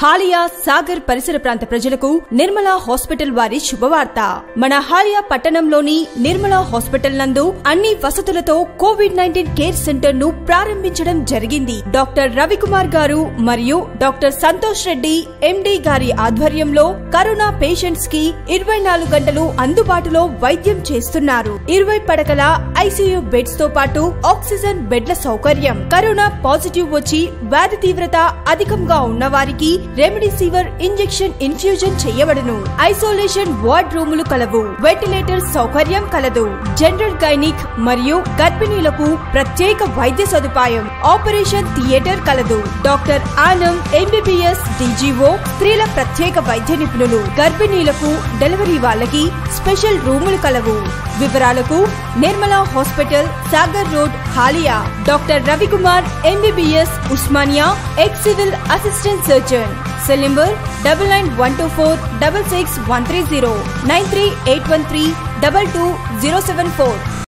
హాలియా సాగర్ పరిసర ప్రాంత ప్రజలకు నిర్మలా హాస్పిటల్ వారి శుభవార్త మన హాలియా పట్టణంలోని నిర్మలా హాస్పిటల్ నందు అన్ని వసతులతో కోవిడ్ నైన్టీన్ కేర్ సెంటర్ ను ప్రారంభించడం జరిగింది డాక్టర్ రవికుమార్ గారు మరియు డాక్టర్ సంతోష్ రెడ్డి ఎండి గారి ఆధ్వర్యంలో కరోనా పేషెంట్స్ కి ఇరవై నాలుగు గంటలు అందుబాటులో వైద్యం చేస్తున్నారు ఇరవై పడకల ఐసీయూ బెడ్స్ తో పాటు ఆక్సిజన్ బెడ్ల సౌకర్యం కరోనా పాజిటివ్ వచ్చి వ్యాధి తీవ్రత అధికంగా ఉన్న వారికి రెమిడిసివర్ ఇంజెక్షన్ ఇన్ఫ్యూజన్ చేయబడును ఐసోలేషన్ వార్డ్ రూములు కలవు వెంటిలేటర్ సౌకర్యం కలదు జనరల్ గైనిక్ మరియు గర్భిణీలకు ప్రత్యేక వైద్య సదుపాయం ఆపరేషన్ థియేటర్ కలదు డాక్టర్ ఆనం ఎంబీబీఎస్ డీజీఓ స్త్రీల ప్రత్యేక వైద్య నిపుణులు గర్భిణీలకు డెలివరీ వాళ్ళకి స్పెషల్ రూములు కలవు వివరాలకు Nirmala hospital Sagar road Haliya doctor Ravikumar MBBS Osmania ex civil assistant surgeon cell number double nine one two four double six one three zero nine three eight one three double two zero seven four